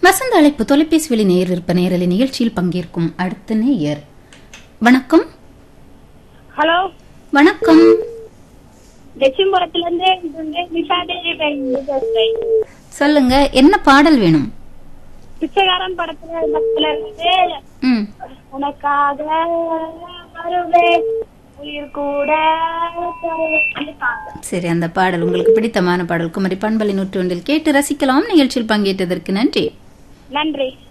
வசந்த அழைப்பு தொலைபேசி வழி நேர் விற்ப நேரலை நிகழ்ச்சியில் பங்கேற்கும் அடுத்த நேயர் வணக்கம் ஹலோ வணக்கம் லட்சுமிபுரத்துல இருந்து இது வந்து நிஷா தேவி பேசுறேன் சொல்லுங்க என்ன பாடல் வேணும் பிச்சைக்காரன் படத்துல படத்துல இருந்து ம் உனக்காக வருவேன் உயிர் கூட தருவேன். சரி அந்த பாடல் உங்களுக்கு பிடித்தமான பாடல் குமரி பண்பலை நூற்றொன்றில் கேட்டு ரசிக்கலாம் நிகழ்ச்சியில் பங்கேற்றதற்கு நன்றி நன்றி